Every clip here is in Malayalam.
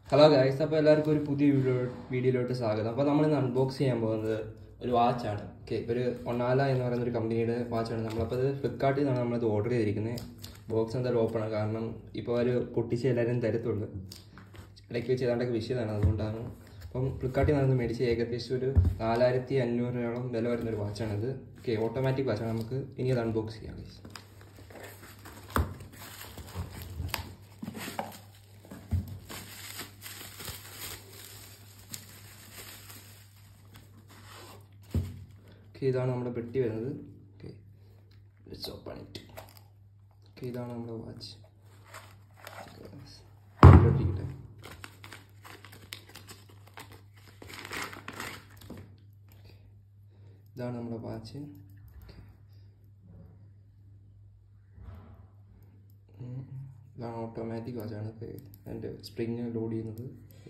ഹലോ ഗൈസ് അപ്പോൾ എല്ലാവർക്കും ഒരു പുതിയ വീഡിയോ വീഡിയോയിലോട്ട് സ്വാഗതം അപ്പോൾ നമ്മൾ ഇന്ന് അൺബോക്സ് ചെയ്യാൻ പോകുന്നത് ഒരു വാച്ചാണ് ഓക്കെ ഒരു ഒണാല എന്ന് പറയുന്ന ഒരു കമ്പനിയുടെ വാച്ചാണ് നമ്മളപ്പോൾ ഇത് ഫ്ലിപ്കാർട്ടിൽ നിന്നാണ് നമ്മളിത് ഓർഡർ ചെയ്തിരിക്കുന്നത് ബോക്സ് എന്തായാലും ഓപ്പൺ ആണ് കാരണം ഇപ്പോൾ അവർ പൊട്ടിച്ച് എല്ലാവരും തരത്തുള്ളൂ ഇടയ്ക്ക് വെച്ച് ഏതാണ്ടൊക്കെ വിഷയമാണ് അതുകൊണ്ടാണ് അപ്പം ഫ്ലിപ്കാർട്ടിൽ നിന്നാണ് മേടിച്ച് ഏകദേശം ഒരു നാലായിരത്തി അഞ്ഞൂറോളം വില വരുന്ന ഒരു വാച്ചാണിത് ഓക്കെ ഓട്ടോമാറ്റിക് വാച്ചാണ് നമുക്ക് ഇനി അത് അൺബോക്സ് ചെയ്യാം ഗൈസ് ഓക്കെ ഇതാണ് നമ്മുടെ പെട്ടി വരുന്നത് okay let's open it okay ഇതാണ് നമ്മുടെ വാച്ച് ഒട്ടിക്കട്ടെ ഇതാണ് നമ്മുടെ വാച്ച് ഇതാണ് ഓട്ടോമാറ്റിക് വാച്ചാണ് അതിൻ്റെ സ്പ്രിങ് ലോഡ് ചെയ്യുന്നത്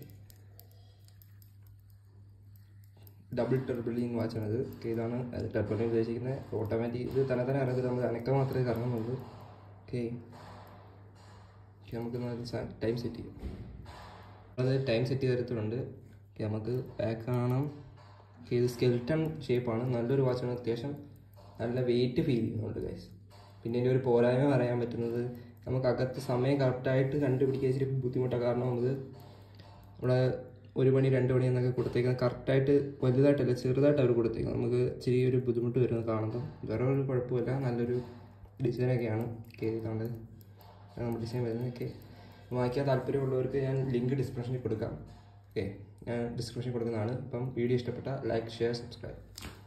ഡബിൾ ടെർബിളിങ് വാച്ചാണിത് ഓക്കെ ഇതാണ് ടെർബിളിങ് ഉദ്ദേശിക്കുന്നത് ഓട്ടോമാറ്റിക് ഇത് തന്നെ തന്നെ ഇറങ്ങി നമ്മൾ അനക്കം മാത്രമേ കറങ്ങുന്നുള്ളൂ ഓക്കെ ഓക്കെ നമുക്ക് ടൈം സെറ്റ് ചെയ്യാം അത് ടൈം സെറ്റ് ചെയ്ത് തരത്തിലുണ്ട് ഓക്കെ നമുക്ക് ബാക്ക് കാണാം ഓക്കെ ഇത് സ്കെൽട്ടൺ ഷേപ്പാണ് നല്ലൊരു വാച്ചാണ് അത്യാവശ്യം നല്ല വെയിറ്റ് ഫീൽ ചെയ്യുന്നുണ്ട് ഗൈസ് പിന്നെ ഇതിൻ്റെ ഒരു പോരായ്മ പറയാൻ പറ്റുന്നത് നമുക്ക് അകത്ത് സമയം കറക്റ്റായിട്ട് കണ്ടുപിടിക്കാൻ ഇച്ചിരി ബുദ്ധിമുട്ടാണ് കാരണം നമുക്ക് ഇവിടെ ഒരു മണി രണ്ട് മണി എന്നൊക്കെ കൊടുത്തേക്കുന്നത് കറക്റ്റായിട്ട് വലുതായിട്ടല്ല ചെറുതായിട്ട് അവർ കൊടുത്തേക്കുന്നത് നമുക്ക് ഇച്ചിരി ഒരു ബുദ്ധിമുട്ട് വരുന്നത് കാണുമ്പോൾ വേറെ ഒരു കുഴപ്പമില്ല നല്ലൊരു ഡിസൈനൊക്കെയാണ് ഓക്കെ ഇതുകൊണ്ട് നമ്മുടെ ഡിസൈൻ വരുന്നത് ഓക്കെ വാങ്ങിക്കാൻ താല്പര്യമുള്ളവർക്ക് ഞാൻ ലിങ്ക് ഡിസ്ക്രിപ്ഷനിൽ കൊടുക്കാം ഓക്കെ ഞാൻ ഡിസ്ക്രിപ്ഷനിൽ കൊടുക്കുന്നതാണ് അപ്പം വീഡിയോ ഇഷ്ടപ്പെട്ട ലൈക്ക് ഷെയർ സബ്സ്ക്രൈബ്